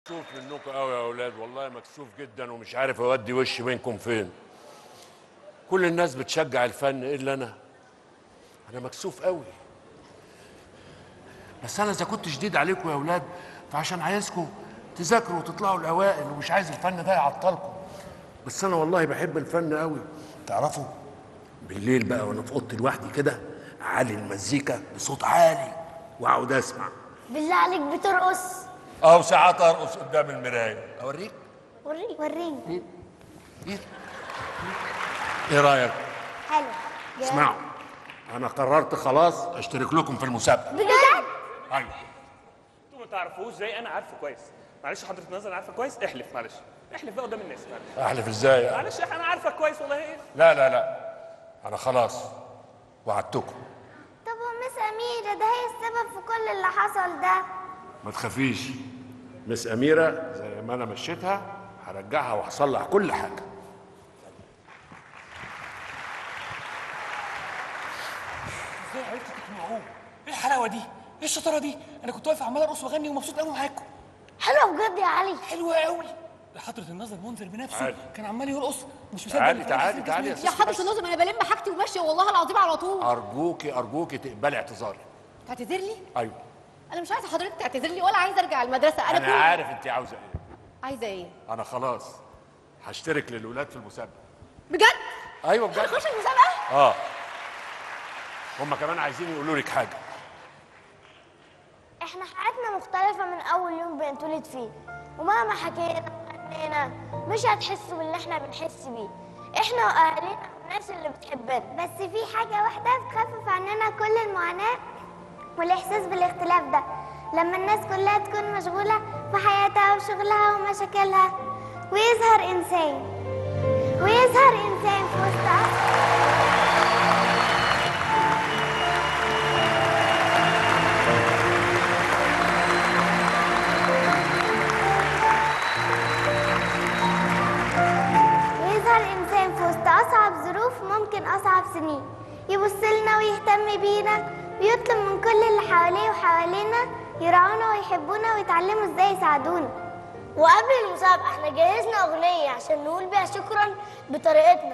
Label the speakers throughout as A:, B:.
A: مكسوف منكم قوي يا اولاد والله مكسوف جدا ومش عارف اودي وشي بينكم فين كل الناس بتشجع الفن الا انا انا مكسوف قوي بس انا اذا كنت شديد عليكم يا اولاد فعشان عايزكم تذاكروا وتطلعوا الاوائل ومش عايز الفن ده يعطلكم بس انا والله بحب الفن قوي تعرفوا بالليل بقى وانا في اوضتي لوحدي كده اعلي المزيكا بصوت عالي واقعد اسمع
B: بالله عليك بترقص
A: او ساعات ارقص قدام المرايه اوريك
B: وريني وريني
A: ايه رايك
B: حلو
A: اسمعوا انا قررت خلاص اشترك لكم في المسابقه
B: بجد
A: ايوه
C: انتوا ما تعرفوش زي انا عارفه كويس معلش حضرة النظر عارفه كويس احلف معلش احلف بقى قدام الناس معلش
A: احلف ازاي
C: معلش انا عارفك كويس والله ايه
A: لا لا لا انا خلاص وعدتكم
B: طب ومس أميرة ده هي السبب في كل اللي حصل ده
A: ما تخافيش مس اميره زي ما انا مشيتها هرجعها وهصلح كل حاجه
D: ازاي عرفتوا تقنعوه؟ ايه الحلاوه دي؟ ايه الشطاره دي؟ انا كنت واقف عمال ارقص واغني ومبسوط قوي معاكم
B: حلوة بجد يا علي
D: حلوه قوي ده حضرة النظر منذر بنفسه
A: تعالي.
D: كان عمال يرقص مش مصدق
A: تعالي
D: إن
A: تعالي
D: فعلا
A: تعالي يا
D: جسمي-
E: يا
A: ستي
E: حضرة
A: بس.
E: النظم انا بلم حاجتي وماشيه والله العظيم على طول
A: ارجوكي ارجوكي تقبلي اعتذاري
E: تعتذر لي
A: ايوه
E: انا مش عايزه حضرتك تعتذر لي ولا عايزه ارجع المدرسه انا
A: انا
E: كل-
A: عارف انت عاوزه ايه
E: عايزه ايه
A: انا خلاص هشترك للولاد في المسابقه
E: بجد
A: ايوه بجد
E: هنخش المسابقه
A: اه هم كمان عايزين يقولوا لك حاجه
B: احنا حياتنا مختلفة من أول يوم بنتولد فيه ومهما حكينا وغنينا مش هتحسوا باللي احنا بنحس بيه احنا وأهالينا والناس اللي بتحبنا بس في حاجة واحدة بتخفف عننا كل المعاناة والإحساس بالاختلاف ده لما الناس كلها تكون مشغولة في حياتها وشغلها ومشاكلها ويظهر إنسان ويظهر إنسان في وسط عصر ويظهر إنسان في وسط أصعب ظروف ممكن أصعب سنين يبص لنا ويهتم بينا ويطلب من كل اللي حواليه وحوالينا يرعونا ويحبونا ويتعلموا ازاي يساعدونا وقبل المسابقة احنا جهزنا أغنية عشان نقول بيها شكرا بطريقتنا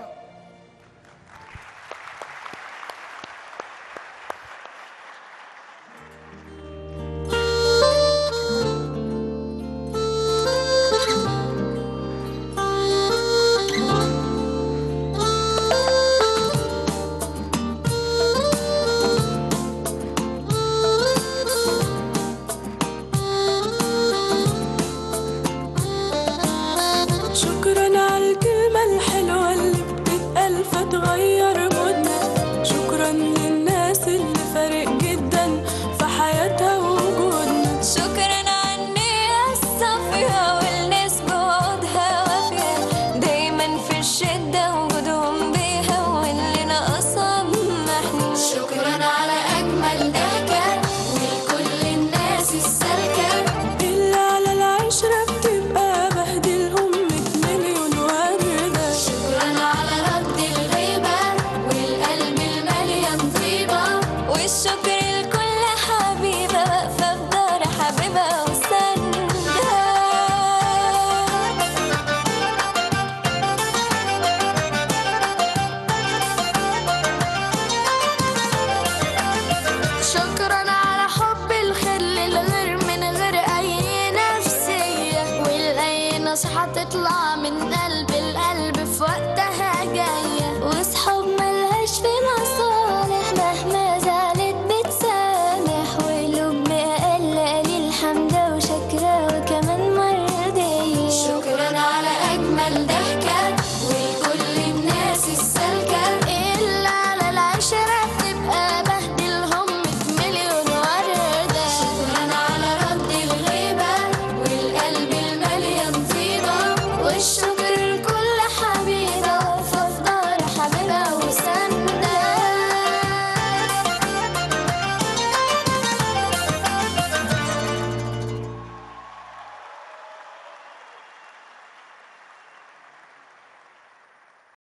F: شكرا على الكلمة الحلوة اللي بتتقال فتغير مودنا شكرا للناس اللي فارق جدا في حياتها ووجودنا
G: شكرا على النية الصافية والناس بوعودها وافية دايما في الشدة وجودهم بيهون لنا أصعب محن شكرا على أجمل ضحكة ولكل الناس السالكة
F: اللي على العشرة بتبقى بهدلهم مية مليون وردة
G: شكرا على رد الغيبة والقلب المليان طيبة والشكر لكل حبيبة واقفة في دار حبيبها وسندها شكرا على حب الخير للغير من غير اي نفسية والاي نصيحة تطلع من قلب القلب في وقت